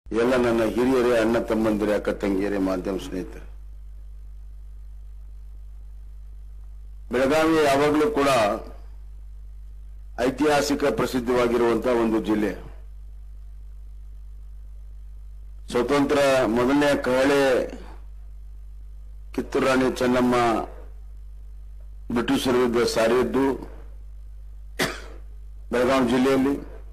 ಎಲ್ಲ ನನ್ನ ಹಿರಿಯರೇ ಅಣ್ಣ ತಮ್ಮಂದಿರೇ ಅಕ್ಕ ತಂಗಿಯರೇ ಮಾಧ್ಯಮ ಸ್ನೇಹಿತರೆ ಬೆಳಗಾವಿ ಯಾವಾಗಲೂ ಕೂಡ ಐತಿಹಾಸಿಕ ಪ್ರಸಿದ್ಧವಾಗಿರುವಂತಹ ಒಂದು ಜಿಲ್ಲೆ ಸ್ವತಂತ್ರ ಮೊದಲನೇ ಕಹಳೆ ಕಿತ್ತೂರು ರಾಣಿ ಚೆನ್ನಮ್ಮ ಬ್ರಿಟಿಷರ ವಿರುದ್ಧ ಸಾರಿದ್ದು ಬೆಳಗಾವಿ ಜಿಲ್ಲೆಯಲ್ಲಿ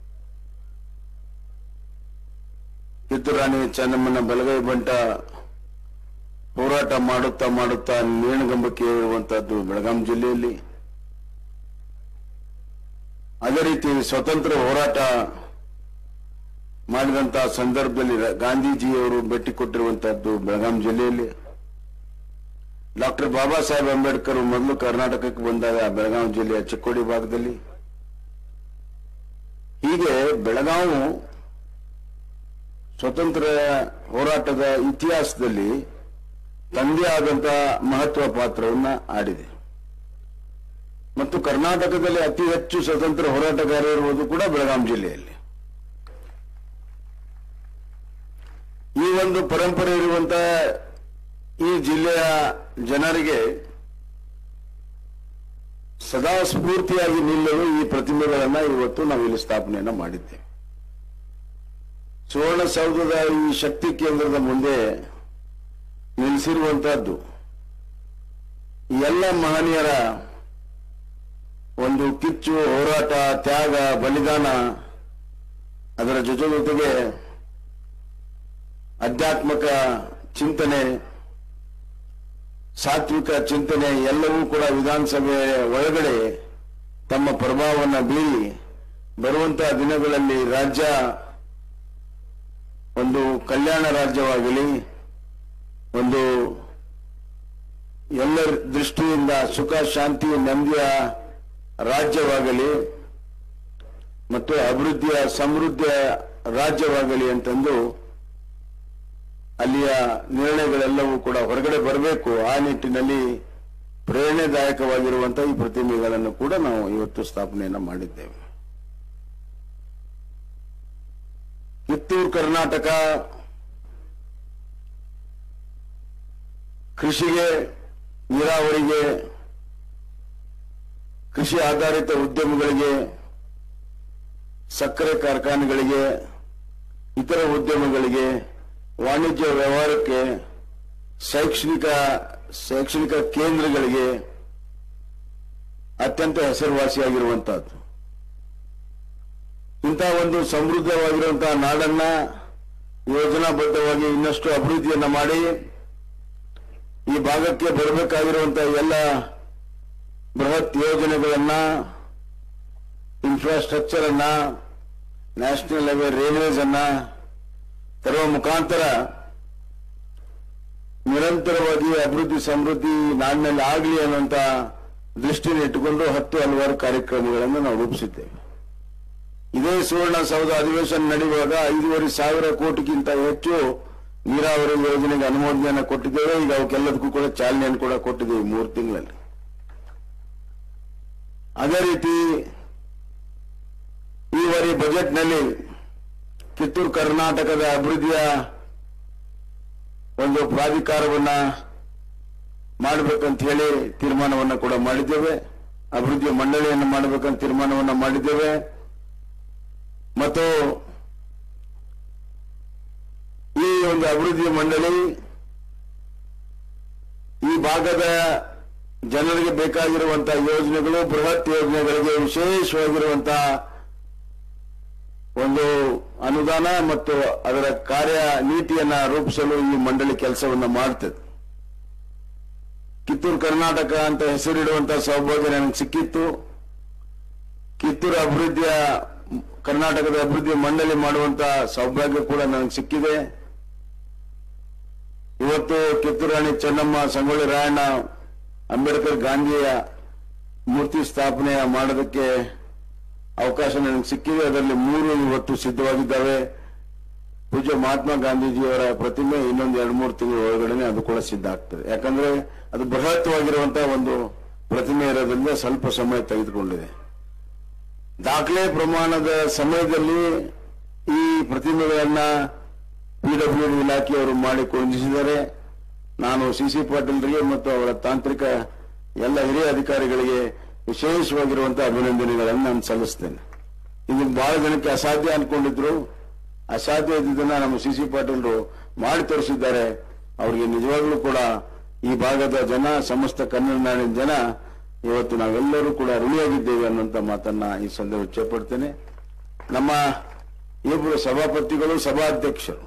ಕಿತ್ತೂರು ರಾಣಿ ಚೆನ್ನಮ್ಮನ ಬಲಗೈ ಬಂಟ ಹೋರಾಟ ಮಾಡುತ್ತಾ ಮಾಡುತ್ತಾ ನೇಣಗಂಬಕ್ಕೆ ಇರುವಂತಹದ್ದು ಬೆಳಗಾಂ ಜಿಲ್ಲೆಯಲ್ಲಿ ಅದೇ ರೀತಿ ಸ್ವತಂತ್ರ ಹೋರಾಟ ಮಾಡಿದಂತಹ ಸಂದರ್ಭದಲ್ಲಿ ರ- ಗಾಂಧೀಜಿಯವರು ಭೇಟಿ ಕೊಟ್ಟಿರುವಂತಹದ್ದು ಬೆಳಗಾಂ ಜಿಲ್ಲೆಯಲ್ಲಿ ಡಾಕ್ಟರ್ ಬಾಬಾ ಸಾಹೇಬ್ ಅಂಬೇಡ್ಕರ್ ಮೊದಲು ಕರ್ನಾಟಕಕ್ಕೆ ಬಂದಾಗ ಬೆಳಗಾವಿ ಜಿಲ್ಲೆಯ ಚಿಕ್ಕೋಡಿ ಭಾಗದಲ್ಲಿ ಹೀಗೆ ಬೆಳಗಾವು ಸ್ವತಂತ್ರ ಹೋರಾಟದ ಇತಿಹಾಸದಲ್ಲಿ ತಂದೆ ಆದಂತಹ ಮಹತ್ವ ಪಾತ್ರವನ್ನ ಆಡಿದೆ ಮತ್ತು ಕರ್ನಾಟಕದಲ್ಲಿ ಅತಿ ಹೆಚ್ಚು ಸ್ವತಂತ್ರ ಹೋರಾಟಗಾರರು ಇರುವುದು ಕೂಡ ಬೆಳಗಾಂ ಜಿಲ್ಲೆಯಲ್ಲಿ ಈ ಒಂದು ಪರಂಪರೆ ಇರುವಂತಹ ಈ ಜಿಲ್ಲೆಯ ಜನರಿಗೆ ಸದಾ ಸ್ಫೂರ್ತಿಯಾಗಿ ನಿಲ್ಲಲು ಈ ಪ್ರತಿಮೆಗಳನ್ನ ಇವತ್ತು ನಾವು ಇಲ್ಲಿ ಸ್ಥಾಪನೆಯನ್ನ ಮಾಡಿದ್ದೇವೆ ಸುವರ್ಣಸೌಧದ ಈ ಶಕ್ತಿ ಕೇಂದ್ರದ ಮುಂದೆ ನಿಲ್ಲಿಸಿರುವಂತಹದ್ದು ಈ ಎಲ್ಲ ಮಹನೀಯರ ಒಂದು ಕಿಚ್ಚು ಹೋರಾಟ ತ್ಯಾಗ ಬಲಿದಾನ ಅದರ ಜೊತೆ ಜೊತೆಗೆ ಆಧ್ಯಾತ್ಮಿಕ ಚಿಂತನೆ ಸಾತ್ವಿಕ ಚಿಂತನೆ ಎಲ್ಲವೂ ಕೂಡ ವಿಧಾನಸಭೆ ಒಳಗಡೆ ತಮ್ಮ ಪ್ರಭಾವವನ್ನು ಬೀರಿ ಬರುವಂತಹ ದಿನಗಳಲ್ಲಿ ರಾಜ್ಯ ಒಂದು ಕಲ್ಯಾಣ ರಾಜ್ಯವಾಗಲಿ ಒಂದು ಎಲ್ಲರ ದೃಷ್ಟಿಯಿಂದ ಸುಖ ಶಾಂತಿ ನೆಮ್ಮದಿಯ ರಾಜ್ಯವಾಗಲಿ ಮತ್ತು ಅಭಿವೃದ್ಧಿಯ ಸಮೃದ್ಧಿಯ ರಾಜ್ಯವಾಗಲಿ ಅಂತಂದು ಅಲ್ಲಿಯ ನಿರ್ಣಯಗಳೆಲ್ಲವೂ ಕೂಡ ಹೊರಗಡೆ ಬರಬೇಕು ಆ ನಿಟ್ಟಿನಲ್ಲಿ ಪ್ರೇರಣೆದಾಯಕವಾಗಿರುವಂತಹ ಈ ಪ್ರತಿಮೆಗಳನ್ನು ಕೂಡ ನಾವು ಇವತ್ತು ಸ್ಥಾಪನೆಯನ್ನ ಮಾಡಿದ್ದೇವೆ ಕಿತ್ತೂರು ಕರ್ನಾಟಕ ಕೃಷಿಗೆ ನೀರಾವರಿಗೆ ಕೃಷಿ ಆಧಾರಿತ ಉದ್ಯಮಗಳಿಗೆ ಸಕ್ಕರೆ ಕಾರ್ಖಾನೆಗಳಿಗೆ ಇತರ ಉದ್ಯಮಗಳಿಗೆ ವಾಣಿಜ್ಯ ವ್ಯವಹಾರಕ್ಕೆ ಶೈಕ್ಷಣಿಕ ಶೈಕ್ಷಣಿಕ ಕೇಂದ್ರಗಳಿಗೆ ಅತ್ಯಂತ ಹೆಸರುವಾಸಿಯಾಗಿರುವಂತಹದ್ದು ಇಂತಹ ಒಂದು ಸಮೃದ್ಧವಾಗಿರುವಂತಹ ನಾಡನ್ನ ಯೋಜನಾಬದ್ಧವಾಗಿ ಇನ್ನಷ್ಟು ಅಭಿವೃದ್ಧಿಯನ್ನ ಮಾಡಿ ಈ ಭಾಗಕ್ಕೆ ಬರಬೇಕಾಗಿರುವಂತಹ ಎಲ್ಲ ಬೃಹತ್ ಯೋಜನೆಗಳನ್ನ ಇನ್ಫ್ರಾಸ್ಟ್ರಕ್ಚರ್ ಅನ್ನ ನ್ಯಾಷನಲ್ ಹೈವೇ ರೈಲ್ವೇಸ್ ಅನ್ನ ತರುವ ಮುಖಾಂತರ ನಿರಂತರವಾಗಿ ಅಭಿವೃದ್ಧಿ ಸಮೃದ್ಧಿ ನಾಡಿನಲ್ಲಿ ಆಗಲಿ ಅನ್ನುವಂತ ದೃಷ್ಟಿಯನ್ನು ಇಟ್ಟುಕೊಂಡು ಹತ್ತು ಹಲವಾರು ಕಾರ್ಯಕ್ರಮಗಳನ್ನು ನಾವು ರೂಪಿಸಿದ್ದೇವೆ ಇದೇ ಸುವರ್ಣಸೌಧ ಅಧಿವೇಶನ ನಡೆಯುವಾಗ ಐದೂವರೆ ಸಾವಿರ ಕೋಟಿಗಿಂತ ಹೆಚ್ಚು ನೀರಾವರಿ ಯೋಜನೆಗೆ ಅನುಮೋದನೆಯನ್ನು ಕೊಟ್ಟಿದ್ದೇವೆ ಈಗ ಅವಕ್ಕೆಲ್ಲದಕ್ಕೂ ಕೂಡ ಚಾಲನೆಯನ್ನು ಕೂಡ ಕೊಟ್ಟಿದ್ದೇವೆ ಮೂರು ತಿಂಗಳಲ್ಲಿ ಅದೇ ರೀತಿ ಈ ಬಾರಿ ಬಜೆಟ್ನಲ್ಲಿ ಕಿತ್ತೂರು ಕರ್ನಾಟಕದ ಅಭಿವೃದ್ಧಿಯ ಒಂದು ಪ್ರಾಧಿಕಾರವನ್ನ ಮಾಡಬೇಕಂತ ಹೇಳಿ ತೀರ್ಮಾನವನ್ನ ಕೂಡ ಮಾಡಿದ್ದೇವೆ ಅಭಿವೃದ್ಧಿಯ ಮಂಡಳಿಯನ್ನು ಮಾಡಬೇಕಂತ ತೀರ್ಮಾನವನ್ನ ಮಾಡಿದ್ದೇವೆ ಮತ್ತು ಈ ಒಂದು ಅಭಿವೃದ್ಧಿ ಮಂಡಳಿ ಈ ಭಾಗದ ಜನರಿಗೆ ಬೇಕಾಗಿರುವಂತಹ ಯೋಜನೆಗಳು ಬೃಹತ್ ಯೋಜನೆಗಳಿಗೆ ವಿಶೇಷವಾಗಿರುವಂತಹ ಒಂದು ಅನುದಾನ ಮತ್ತು ಅದರ ಕಾರ್ಯ ನೀತಿಯನ್ನ ರೂಪಿಸಲು ಈ ಮಂಡಳಿ ಕೆಲಸವನ್ನ ಮಾಡ್ತದೆ ಕಿತ್ತೂರು ಕರ್ನಾಟಕ ಅಂತ ಹೆಸರಿಡುವಂತಹ ಸೌಭಾಗ್ಯ ನನಗೆ ಸಿಕ್ಕಿತ್ತು ಕಿತ್ತೂರು ಅಭಿವೃದ್ಧಿಯ ಕರ್ನಾಟಕದ ಅಭಿವೃದ್ಧಿ ಮಂಡಳಿ ಮಾಡುವಂತಹ ಸೌಭಾಗ್ಯ ಕೂಡ ನನಗೆ ಸಿಕ್ಕಿದೆ ಇವತ್ತು ಕಿತ್ತೂರು ರಾಣಿ ಚೆನ್ನಮ್ಮ ಸಂಗೊಳ್ಳಿ ರಾಯಣ್ಣ ಅಂಬೇಡ್ಕರ್ ಗಾಂಧಿಯ ಮೂರ್ತಿ ಸ್ಥಾಪನೆ ಮಾಡೋದಕ್ಕೆ ಅವಕಾಶ ನನಗೆ ಸಿಕ್ಕಿದೆ ಅದರಲ್ಲಿ ಮೂರು ಇವತ್ತು ಸಿದ್ಧವಾಗಿದ್ದಾವೆ ಪೂಜ್ಯ ಮಹಾತ್ಮ ಗಾಂಧೀಜಿಯವರ ಪ್ರತಿಮೆ ಇನ್ನೊಂದು ಎರಡು ಮೂರು ತಿಂಗಳ ಒಳಗಡೆ ಅದು ಕೂಡ ಸಿದ್ಧ ಆಗ್ತದೆ ಯಾಕಂದ್ರೆ ಅದು ಬೃಹತ್ವಾಗಿರುವಂತಹ ಒಂದು ಪ್ರತಿಮೆ ಇರೋದ್ರಿಂದ ಸ್ವಲ್ಪ ಸಮಯ ತೆಗೆದುಕೊಂಡಿದೆ ದಾಖಲೆ ಪ್ರಮಾಣದ ಸಮಯದಲ್ಲಿ ಈ ಪ್ರತಿಮೆಗಳನ್ನ ಪಿಡಬ್ಲ್ಯೂ ಡಿ ಇಲಾಖೆಯವರು ಮಾಡಿ ಕೊಂಡಿಸಿದ್ದಾರೆ ನಾನು ಸಿಸಿ ಪಾಟೀಲ್ರಿಗೆ ಮತ್ತು ಅವರ ತಾಂತ್ರಿಕ ಎಲ್ಲ ಹಿರಿಯ ಅಧಿಕಾರಿಗಳಿಗೆ ವಿಶೇಷವಾಗಿರುವಂತಹ ಅಭಿನಂದನೆಗಳನ್ನು ನಾನು ಸಲ್ಲಿಸ್ತೇನೆ ಇದು ಬಹಳ ಜನಕ್ಕೆ ಅಸಾಧ್ಯ ಅನ್ಕೊಂಡಿದ್ರು ಅಸಾಧ್ಯ ಇದ್ದಿದ್ದನ್ನ ನಮ್ಮ ಸಿ ಸಿ ಪಾಟೀಲ್ರು ಮಾಡಿ ತೋರಿಸಿದ್ದಾರೆ ಅವರಿಗೆ ನಿಜವಾಗ್ಲೂ ಕೂಡ ಈ ಭಾಗದ ಜನ ಸಮಸ್ತ ಕನ್ನಡ ನಾಡಿನ ಜನ ಇವತ್ತು ನಾವೆಲ್ಲರೂ ಕೂಡ ಋಣಿಯಾಗಿದ್ದೇವೆ ಅನ್ನುವಂತ ಮಾತನ್ನ ಈ ಸಂದರ್ಭ ಇಚ್ಛೆಪಡ್ತೇನೆ ನಮ್ಮ ಇಬ್ಬರು ಸಭಾಪತಿಗಳು ಸಭಾಧ್ಯಕ್ಷರು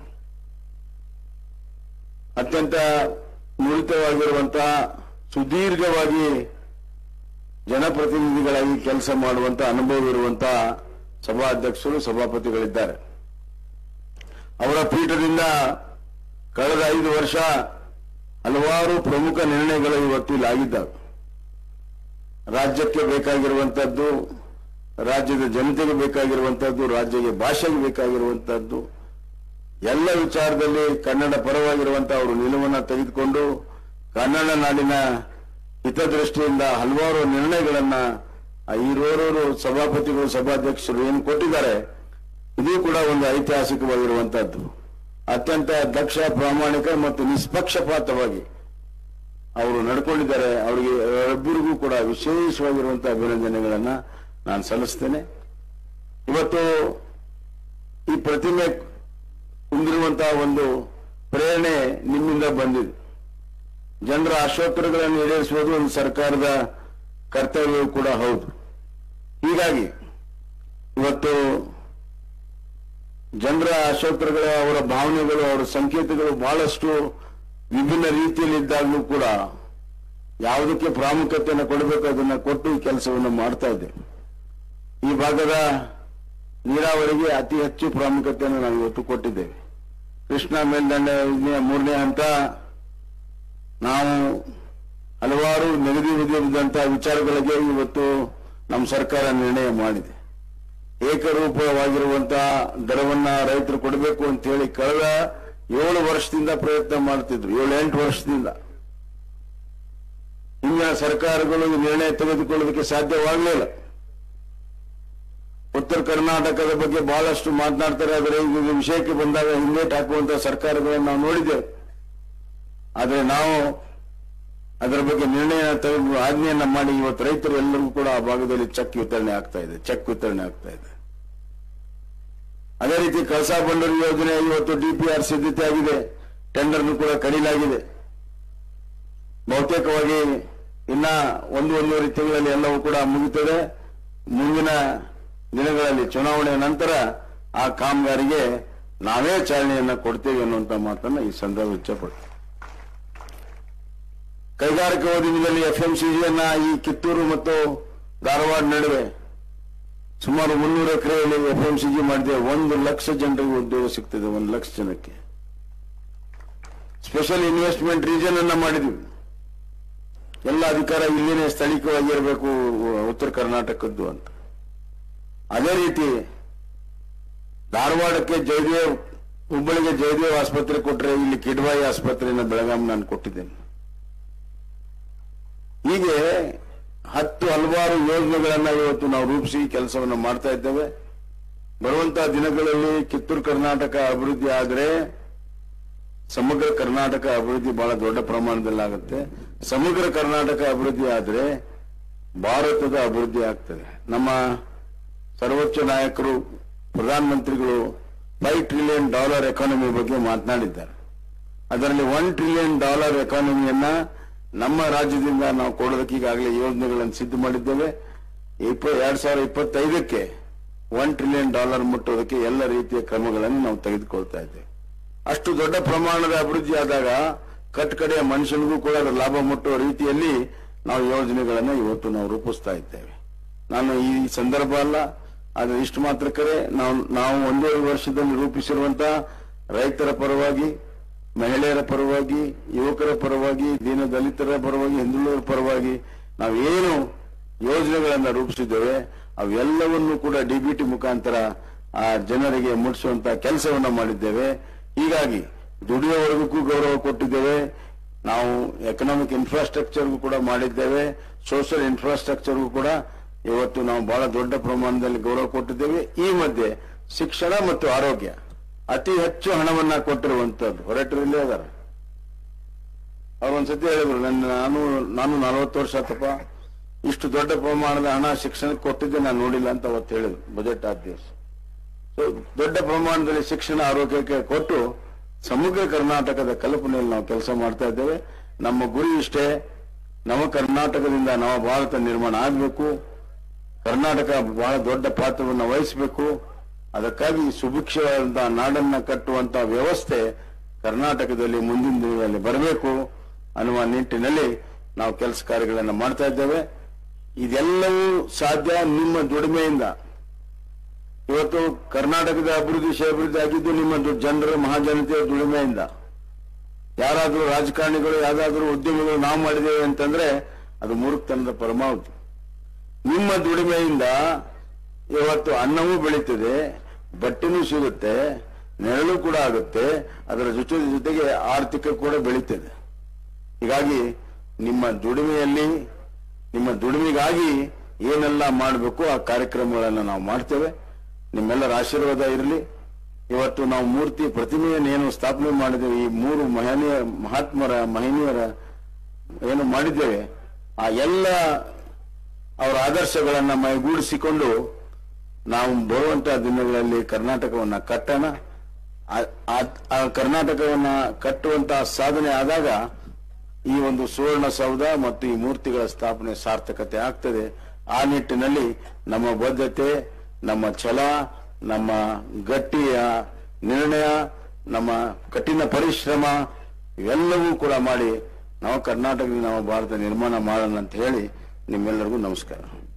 ಅತ್ಯಂತ ನುರಿತವಾಗಿರುವಂತಹ ಸುದೀರ್ಘವಾಗಿ ಜನಪ್ರತಿನಿಧಿಗಳಾಗಿ ಕೆಲಸ ಮಾಡುವಂತ ಅನುಭವ ಇರುವಂತಹ ಸಭಾಧ್ಯಕ್ಷರು ಸಭಾಪತಿಗಳಿದ್ದಾರೆ ಅವರ ಪೀಠದಿಂದ ಕಳೆದ ಐದು ವರ್ಷ ಹಲವಾರು ಪ್ರಮುಖ ನಿರ್ಣಯಗಳು ಇವತ್ತು ಇಲ್ಲಿ ಆಗಿದ್ದಾವೆ ರಾಜ್ಯಕ್ಕೆ ಬೇಕಾಗಿರುವಂತದ್ದು ರಾಜ್ಯದ ಜನತೆಗೆ ಬೇಕಾಗಿರುವಂತದ್ದು ರಾಜ್ಯಕ್ಕೆ ಭಾಷೆಗೆ ಬೇಕಾಗಿರುವಂತದ್ದು ಎಲ್ಲ ವಿಚಾರದಲ್ಲಿ ಕನ್ನಡ ಪರವಾಗಿರುವಂತಹ ಅವರು ನಿಲುವನ್ನ ತೆಗೆದುಕೊಂಡು ಕನ್ನಡ ನಾಡಿನ ಹಿತದೃಷ್ಟಿಯಿಂದ ಹಲವಾರು ನಿರ್ಣಯಗಳನ್ನ ಆ ಈರೋರವರು ಸಭಾಪತಿಗಳು ಸಭಾಧ್ಯಕ್ಷರು ಏನು ಕೊಟ್ಟಿದ್ದಾರೆ ಇದು ಕೂಡ ಒಂದು ಐತಿಹಾಸಿಕವಾಗಿರುವಂತಹದ್ದು ಅತ್ಯಂತ ದಕ್ಷ ಪ್ರಾಮಾಣಿಕ ಮತ್ತು ನಿಷ್ಪಕ್ಷಪಾತವಾಗಿ ಅವರು ನಡ್ಕೊಂಡಿದ್ದಾರೆ ಅವರಿಗೆ ಇಬ್ಬರಿಗೂ ಕೂಡ ವಿಶೇಷವಾಗಿರುವಂತಹ ಅಭಿನಂದನೆಗಳನ್ನ ನಾನು ಸಲ್ಲಿಸ್ತೇನೆ ಇವತ್ತು ಈ ಪ್ರತಿಮೆ ಕುಂದಿರುವಂತಹ ಒಂದು ಪ್ರೇರಣೆ ನಿಮ್ಮಿಂದ ಬಂದಿದೆ ಜನರ ಆಶೋತ್ತರಗಳನ್ನು ಈಡೇರಿಸುವುದು ಒಂದು ಸರ್ಕಾರದ ಕರ್ತವ್ಯವೂ ಕೂಡ ಹೌದು ಹೀಗಾಗಿ ಇವತ್ತು ಜನರ ಆಶೋತ್ತರಗಳು ಅವರ ಭಾವನೆಗಳು ಅವರ ಸಂಕೇತಗಳು ಬಹಳಷ್ಟು ವಿಭಿನ್ನ ರೀತಿಯಲ್ಲಿ ಇದ್ದಾಗಲೂ ಕೂಡ ಯಾವುದಕ್ಕೆ ಪ್ರಾಮುಖ್ಯತೆಯನ್ನು ಕೊಡಬೇಕು ಅದನ್ನ ಕೊಟ್ಟು ಈ ಕೆಲಸವನ್ನು ಮಾಡ್ತಾ ಇದ್ದೇವೆ ಈ ಭಾಗದ ನೀರಾವರಿಗೆ ಅತಿ ಹೆಚ್ಚು ಪ್ರಾಮುಖ್ಯತೆಯನ್ನು ನಾವು ಇವತ್ತು ಕೊಟ್ಟಿದ್ದೇವೆ ಕೃಷ್ಣ ಮೇಲ್ದಂಡ ಯೋಜನೆಯ ಮೂರನೇ ಹಂತ ನಾವು ಹಲವಾರು ನಿಗದಿವಿದಂತಹ ವಿಚಾರಗಳಿಗೆ ಇವತ್ತು ನಮ್ಮ ಸರ್ಕಾರ ನಿರ್ಣಯ ಮಾಡಿದೆ ಏಕರೂಪವಾಗಿರುವಂತಹ ದರವನ್ನ ರೈತರು ಕೊಡಬೇಕು ಅಂತ ಹೇಳಿ ಕಳೆದ ಏಳು ವರ್ಷದಿಂದ ಪ್ರಯತ್ನ ಮಾಡ್ತಿದ್ರು ಏಳು ಎಂಟು ವರ್ಷದಿಂದ ಹಿಂದಿನ ಸರ್ಕಾರಗಳು ಈ ನಿರ್ಣಯ ತೆಗೆದುಕೊಳ್ಳೋದಕ್ಕೆ ಸಾಧ್ಯವಾಗಲಿಲ್ಲ ಉತ್ತರ ಕರ್ನಾಟಕದ ಬಗ್ಗೆ ಬಹಳಷ್ಟು ಮಾತನಾಡ್ತಾರೆ ಆದರೆ ಈಗ ಈ ವಿಷಯಕ್ಕೆ ಬಂದಾಗ ಹಿಂದೇಟ್ ಹಾಕುವಂತಹ ಸರ್ಕಾರಗಳನ್ನು ನಾವು ನೋಡಿದ್ದೇವೆ ಆದರೆ ನಾವು ಅದರ ಬಗ್ಗೆ ನಿರ್ಣಯ ತೆಗೆದು ಆಜ್ಞೆಯನ್ನ ಮಾಡಿ ಇವತ್ತು ರೈತರು ಎಲ್ಲರಿಗೂ ಕೂಡ ಆ ಭಾಗದಲ್ಲಿ ಚೆಕ್ ವಿತರಣೆ ಆಗ್ತಾ ಇದೆ ಚೆಕ್ ವಿತರಣೆ ಆಗ್ತಾ ಇದೆ ಅದೇ ರೀತಿ ಕಳಸಾ ಬಂಡೂರು ಯೋಜನೆ ಇವತ್ತು ಡಿಪಿಆರ್ ಸಿದ್ಧತೆ ಆಗಿದೆ ಟೆಂಡರ್ನು ಕೂಡ ಕರೀಲಾಗಿದೆ ಬಹುತೇಕವಾಗಿ ಇನ್ನ ಒಂದು ಒಂದೂವರೆ ತಿಂಗಳಲ್ಲಿ ಎಲ್ಲವೂ ಕೂಡ ಮುಗಿತದೆ ಮುಂದಿನ ದಿನಗಳಲ್ಲಿ ಚುನಾವಣೆ ನಂತರ ಆ ಕಾಮಗಾರಿಗೆ ನಾವೇ ಚಾಲನೆಯನ್ನ ಕೊಡ್ತೇವೆ ಅನ್ನುವಂತ ಮಾತನ್ನ ಈ ಸಂದರ್ಭ ಇಚ್ಛಪಡ್ತೀವಿ ಕೈಗಾರಿಕಾ ಉದ್ಯಮದಲ್ಲಿ ಎಫ್ಎಂಸಿಜಿಯನ್ನ ಈ ಕಿತ್ತೂರು ಮತ್ತು ಧಾರವಾಡ ನಡುವೆ ಸುಮಾರು ಮುನ್ನೂರು ಎಕರೆಯಲ್ಲಿ ಎಫ್ಎಂಸಿಜಿ ಮಾಡಿದೆ ಒಂದು ಲಕ್ಷ ಜನರಿಗೆ ಉದ್ಯೋಗ ಸಿಗ್ತದೆ ಒಂದು ಲಕ್ಷ ಜನಕ್ಕೆ ಸ್ಪೆಷಲ್ ಇನ್ವೆಸ್ಟ್ಮೆಂಟ್ ರೀಜನ್ ಅನ್ನ ಮಾಡಿದ್ವಿ ಎಲ್ಲ ಅಧಿಕಾರ ಇಲ್ಲಿನೇ ಸ್ಥಳೀಯವಾಗಿರಬೇಕು ಉತ್ತರ ಕರ್ನಾಟಕದ್ದು ಅಂತ ಅದೇ ರೀತಿ ಧಾರವಾಡಕ್ಕೆ ಜಯದೇವ್ ಹುಬ್ಬಳ್ಳಿಗೆ ಜಯದೇವ್ ಆಸ್ಪತ್ರೆ ಕೊಟ್ಟರೆ ಇಲ್ಲಿ ಕಿಡ್ವಾಯಿ ಆಸ್ಪತ್ರೆಯನ್ನು ಬೆಳಗಾಂ ನಾನು ಕೊಟ್ಟಿದ್ದೇನೆ ಹೀಗೆ ಹತ್ತು ಹಲವಾರು ಯೋಜನೆಗಳನ್ನ ಇವತ್ತು ನಾವು ರೂಪಿಸಿ ಕೆಲಸವನ್ನು ಮಾಡ್ತಾ ಇದ್ದೇವೆ ಬರುವಂತಹ ದಿನಗಳಲ್ಲಿ ಕಿತ್ತೂರು ಕರ್ನಾಟಕ ಅಭಿವೃದ್ಧಿ ಆದರೆ ಸಮಗ್ರ ಕರ್ನಾಟಕ ಅಭಿವೃದ್ಧಿ ಬಹಳ ದೊಡ್ಡ ಪ್ರಮಾಣದಲ್ಲಿ ಆಗುತ್ತೆ ಸಮಗ್ರ ಕರ್ನಾಟಕ ಅಭಿವೃದ್ಧಿ ಆದರೆ ಭಾರತದ ಅಭಿವೃದ್ಧಿ ಆಗ್ತದೆ ನಮ್ಮ ಸರ್ವೋಚ್ಚ ನಾಯಕರು ಪ್ರಧಾನಮಂತ್ರಿಗಳು ಫೈವ್ ಟ್ರಿಲಿಯನ್ ಡಾಲರ್ ಎಕಾನಮಿ ಬಗ್ಗೆ ಮಾತನಾಡಿದ್ದಾರೆ ಅದರಲ್ಲಿ ಒನ್ ಟ್ರಿಲಿಯನ್ ಡಾಲರ್ ಎಕಾನಮಿಯನ್ನ ನಮ್ಮ ರಾಜ್ಯದಿಂದ ನಾವು ಕೊಡೋದಕ್ಕೆ ಈಗಾಗಲೇ ಯೋಜನೆಗಳನ್ನು ಸಿದ್ಧ ಮಾಡಿದ್ದೇವೆ ಇಪ್ಪ ಎರಡ್ ಸಾವಿರದ ಇಪ್ಪತ್ತೈದಕ್ಕೆ ಒನ್ ಟ್ರಿಲಿಯನ್ ಡಾಲರ್ ಮುಟ್ಟೋದಕ್ಕೆ ಎಲ್ಲ ರೀತಿಯ ಕ್ರಮಗಳನ್ನು ನಾವು ತೆಗೆದುಕೊಳ್ತಾ ಇದ್ದೇವೆ ಅಷ್ಟು ದೊಡ್ಡ ಪ್ರಮಾಣದ ಅಭಿವೃದ್ಧಿ ಆದಾಗ ಕಟ್ಕಡೆಯ ಮನುಷ್ಯನಿಗೂ ಕೂಡ ಅದರ ಲಾಭ ಮುಟ್ಟುವ ರೀತಿಯಲ್ಲಿ ನಾವು ಯೋಜನೆಗಳನ್ನು ಇವತ್ತು ನಾವು ರೂಪಿಸ್ತಾ ಇದ್ದೇವೆ ನಾನು ಈ ಸಂದರ್ಭ ಅಲ್ಲ ಆದರೆ ಇಷ್ಟು ಮಾತ್ರಕ್ಕರೆ ನಾವು ನಾವು ಒಂದೂವರೆ ವರ್ಷದಲ್ಲಿ ರೂಪಿಸಿರುವಂತಹ ರೈತರ ಪರವಾಗಿ ಮಹಿಳೆಯರ ಪರವಾಗಿ ಯುವಕರ ಪರವಾಗಿ ದೀನ ದಲಿತರ ಪರವಾಗಿ ಹಿಂದುಳಿದರ ಪರವಾಗಿ ನಾವೇನು ಯೋಜನೆಗಳನ್ನು ರೂಪಿಸಿದ್ದೇವೆ ಅವೆಲ್ಲವನ್ನು ಕೂಡ ಡಿಬಿಟಿ ಮುಖಾಂತರ ಆ ಜನರಿಗೆ ಮುಟ್ಟಿಸುವಂತ ಕೆಲಸವನ್ನ ಮಾಡಿದ್ದೇವೆ ಹೀಗಾಗಿ ದುಡಿಯೋ ವರ್ಗಕ್ಕೂ ಗೌರವ ಕೊಟ್ಟಿದ್ದೇವೆ ನಾವು ಎಕನಾಮಿಕ್ ಇನ್ಫ್ರಾಸ್ಟ್ರಕ್ಚರ್ಗೂ ಕೂಡ ಮಾಡಿದ್ದೇವೆ ಸೋಷಿಯಲ್ ಇನ್ಫ್ರಾಸ್ಟ್ರಕ್ಚರ್ಗೂ ಕೂಡ ಇವತ್ತು ನಾವು ಬಹಳ ದೊಡ್ಡ ಪ್ರಮಾಣದಲ್ಲಿ ಗೌರವ ಕೊಟ್ಟಿದ್ದೇವೆ ಈ ಮಧ್ಯೆ ಶಿಕ್ಷಣ ಮತ್ತು ಆರೋಗ್ಯ ಅತಿ ಹೆಚ್ಚು ಹಣವನ್ನ ಕೊಟ್ಟಿರುವಂತದ್ದು ಹೊರಟರು ಇಲ್ಲೇ ಅದಾರ ಅವ್ರು ಒಂದ್ಸತಿ ಹೇಳಿದ್ರು ನನ್ನ ನಾನು ನಾನು ನಲವತ್ತು ವರ್ಷ ಆತಪ್ಪ ಇಷ್ಟು ದೊಡ್ಡ ಪ್ರಮಾಣದ ಹಣ ಶಿಕ್ಷಣಕ್ಕೆ ಕೊಟ್ಟಿದ್ದೆ ನಾನು ನೋಡಿಲ್ಲ ಅಂತ ಅವತ್ತು ಹೇಳಿದ್ರು ಬಜೆಟ್ ಆದ ದಿವಸ ಸೊ ದೊಡ್ಡ ಪ್ರಮಾಣದಲ್ಲಿ ಶಿಕ್ಷಣ ಆರೋಗ್ಯಕ್ಕೆ ಕೊಟ್ಟು ಸಮಗ್ರ ಕರ್ನಾಟಕದ ಕಲ್ಪನೆಯಲ್ಲಿ ನಾವು ಕೆಲಸ ಮಾಡ್ತಾ ಇದ್ದೇವೆ ನಮ್ಮ ಗುರಿ ಇಷ್ಟೇ ನವ ಕರ್ನಾಟಕದಿಂದ ನವ ಭಾರತ ನಿರ್ಮಾಣ ಆಗಬೇಕು ಕರ್ನಾಟಕ ಬಹಳ ದೊಡ್ಡ ಪಾತ್ರವನ್ನು ವಹಿಸಬೇಕು ಅದಕ್ಕಾಗಿ ಸುಭಿಕ್ಷವಾದಂತಹ ನಾಡನ್ನ ಕಟ್ಟುವಂತ ವ್ಯವಸ್ಥೆ ಕರ್ನಾಟಕದಲ್ಲಿ ಮುಂದಿನ ದಿನಗಳಲ್ಲಿ ಬರಬೇಕು ಅನ್ನುವ ನಿಟ್ಟಿನಲ್ಲಿ ನಾವು ಕೆಲಸ ಕಾರ್ಯಗಳನ್ನು ಮಾಡ್ತಾ ಇದ್ದೇವೆ ಇದೆಲ್ಲವೂ ಸಾಧ್ಯ ನಿಮ್ಮ ದುಡಿಮೆಯಿಂದ ಇವತ್ತು ಕರ್ನಾಟಕದ ಅಭಿವೃದ್ಧಿ ಅಭಿವೃದ್ಧಿ ಆಗಿದ್ದು ನಿಮ್ಮ ದು- ಜನರ ಮಹಾಜನತೆಯ ದುಡಿಮೆಯಿಂದ ಯಾರಾದರೂ ರಾಜಕಾರಣಿಗಳು ಯಾವ್ದಾದ್ರು ಉದ್ಯಮಿಗಳು ನಾವು ಮಾಡಿದ್ದೇವೆ ಅಂತಂದ್ರೆ ಅದು ಮೂರ್ಖತನದ ಪರಮಾವಧಿ ನಿಮ್ಮ ದುಡಿಮೆಯಿಂದ ಇವತ್ತು ಅನ್ನವೂ ಬೆಳೀತದೆ ಬಟ್ಟೆನೂ ಸಿಗುತ್ತೆ ನೆರಳು ಕೂಡ ಆಗುತ್ತೆ ಅದರ ಜೊತೆ ಜೊತೆಗೆ ಆರ್ಥಿಕ ಕೂಡ ಬೆಳೀತದೆ ಹೀಗಾಗಿ ನಿಮ್ಮ ದುಡಿಮೆಯಲ್ಲಿ ನಿಮ್ಮ ದುಡಿಮೆಗಾಗಿ ಏನೆಲ್ಲ ಮಾಡಬೇಕು ಆ ಕಾರ್ಯಕ್ರಮಗಳನ್ನು ನಾವು ಮಾಡ್ತೇವೆ ನಿಮ್ಮೆಲ್ಲರ ಆಶೀರ್ವಾದ ಇರಲಿ ಇವತ್ತು ನಾವು ಮೂರ್ತಿ ಪ್ರತಿಮೆಯನ್ನು ಏನು ಸ್ಥಾಪನೆ ಮಾಡಿದ್ದೇವೆ ಈ ಮೂರು ಮಹನೀಯ ಮಹಾತ್ಮರ ಮಹನೀಯರ ಏನು ಮಾಡಿದ್ದೇವೆ ಆ ಎಲ್ಲ ಅವರ ಆದರ್ಶಗಳನ್ನ ಮೈಗೂಡಿಸಿಕೊಂಡು ನಾವು ಬರುವಂತಹ ದಿನಗಳಲ್ಲಿ ಕರ್ನಾಟಕವನ್ನ ಕಟ್ಟೋಣ ಆ- ಆ- ಆ ಕರ್ನಾಟಕವನ್ನ ಕಟ್ಟುವಂತಹ ಸಾಧನೆ ಆದಾಗ ಈ ಒಂದು ಸುವರ್ಣ ಸೌಧ ಮತ್ತು ಈ ಮೂರ್ತಿಗಳ ಸ್ಥಾಪನೆ ಸಾರ್ಥಕತೆ ಆಗ್ತದೆ ಆ ನಿಟ್ಟಿನಲ್ಲಿ ನಮ್ಮ ಬದ್ಧತೆ ನಮ್ಮ ಛಲ ನಮ್ಮ ಗಟ್ಟಿಯ ನಿರ್ಣಯ ನಮ್ಮ ಕಠಿಣ ಪರಿಶ್ರಮ ಇವೆಲ್ಲವೂ ಕೂಡ ಮಾಡಿ ನಾವು ಕರ್ನಾಟಕದಲ್ಲಿ ನಾವು ಭಾರತ ನಿರ್ಮಾಣ ಮಾಡೋಣ ಅಂತ ಹೇಳಿ ನಿಮ್ಮೆಲ್ಲರಿಗೂ ನಮಸ್ಕಾರ